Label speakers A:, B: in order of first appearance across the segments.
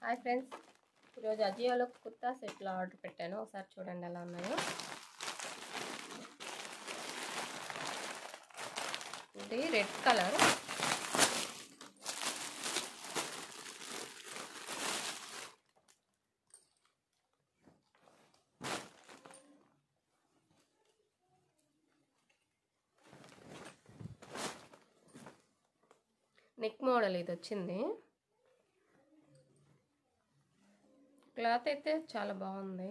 A: hi friends ఈరోజు అజియోలో కుర్తా సెట్లు order పెట్టాను ఒకసారి చూడండి ఎలా ఉన్నాయో ఇది రెడ్ కలర్ నెక్ మోడల్ ఇది వచ్చింది క్లాత్ అయితే చాలా బాగుంది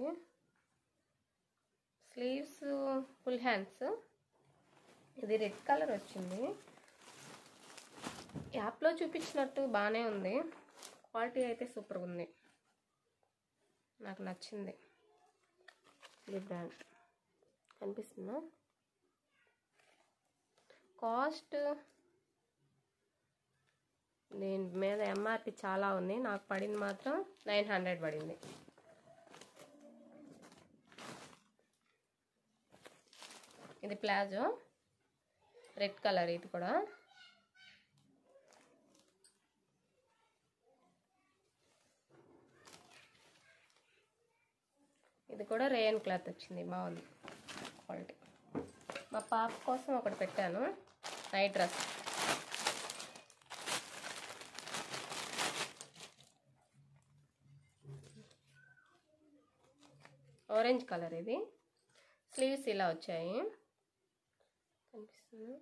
A: స్లీవ్స్ ఫుల్ హ్యాండ్స్ ఇది రెడ్ కలర్ వచ్చింది యాప్లో చూపించినట్టు బాగానే ఉంది క్వాలిటీ అయితే సూపర్గా ఉంది నాకు నచ్చింది ఇది బ్రాండ్ కనిపిస్తుందా కాస్ట్ దీని మీద ఎంఆర్పి చాలా ఉంది నాకు పడింది మాత్రం నైన్ హండ్రెడ్ పడింది ఇది ప్లాజో రెడ్ కలర్ ఇది కూడా ఇది కూడా రేయన్ క్లాత్ వచ్చింది బాగుంది క్వాలిటీ మా పాప కోసం ఒకటి పెట్టాను నైట్ డ్రెస్ ఆరెంజ్ కలర్ ఇది స్లీవ్స్ ఇలా వచ్చాయి కనిపిస్తుంది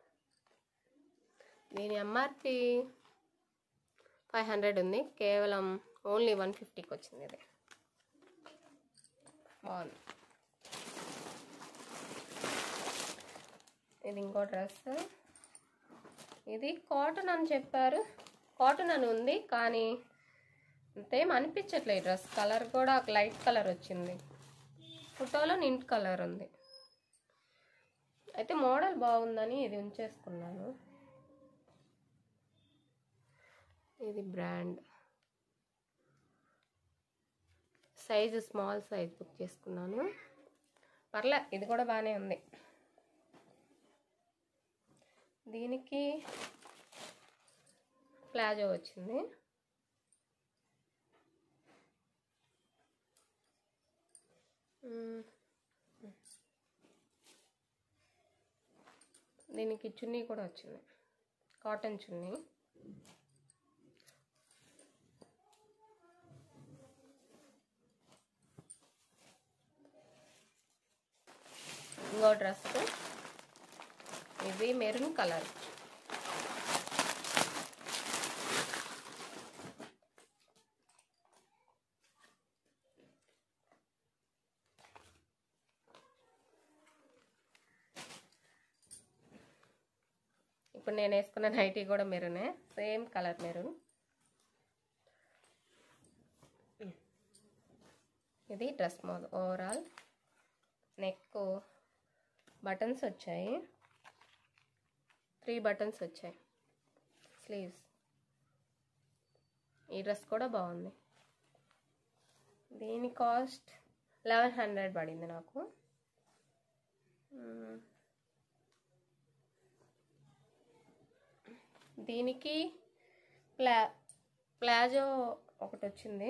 A: దీని ఎంఆర్పి ఫైవ్ హండ్రెడ్ ఉంది కేవలం ఓన్లీ వన్ ఫిఫ్టీకి వచ్చింది ఇది బాగుంది ఇది ఇంకో డ్రెస్ ఇది కాటన్ అని చెప్పారు కాటన్ అని ఉంది కానీ అంతేం అనిపించట్లేదు డ్రెస్ కలర్ కూడా ఒక లైట్ కలర్ వచ్చింది ఫోటోలో నింట్ కలర్ ఉంది అయితే మోడల్ బాగుందని ఇది ఉంచేసుకున్నాను ఇది brand size small size book చేసుకున్నాను పర్లే ఇది కూడా బాగానే ఉంది దీనికి ప్లాజో వచ్చింది దీనికి చున్నీ కూడా వచ్చింది కాటన్ చున్నీ ఇంకో డ్రెస్ ఇది మెరూన్ కలర్ ఇప్పుడు నేను వేసుకున్న నైటీ కూడా మెరూనే సేమ్ కలర్ మెరూన్ ఇది dress mode overall neck buttons వచ్చాయి త్రీ బటన్స్ వచ్చాయి స్లీవ్స్ ఈ డ్రెస్ కూడా బాగుంది దీని కాస్ట్ లెవెన్ హండ్రెడ్ పడింది నాకు దీనికి ప్లా ప్లాజో ఒకటి వచ్చింది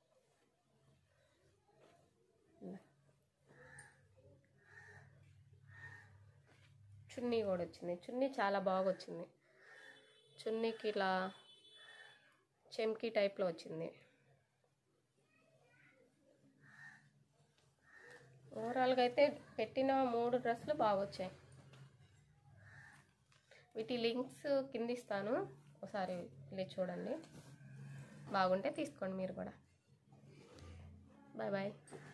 A: చున్నీ కూడా వచ్చింది చున్నీ చాలా బాగా వచ్చింది చున్నీకి ఇలా చెమ్కీ టైప్లో వచ్చింది ఓవరాల్గా అయితే పెట్టిన మూడు డ్రెస్సులు బాగా వచ్చాయి వీటి లింక్స్ కింద ఇస్తాను ఒకసారి వెళ్ళి చూడండి బాగుంటే తీసుకోండి మీరు కూడా బాయ్ బాయ్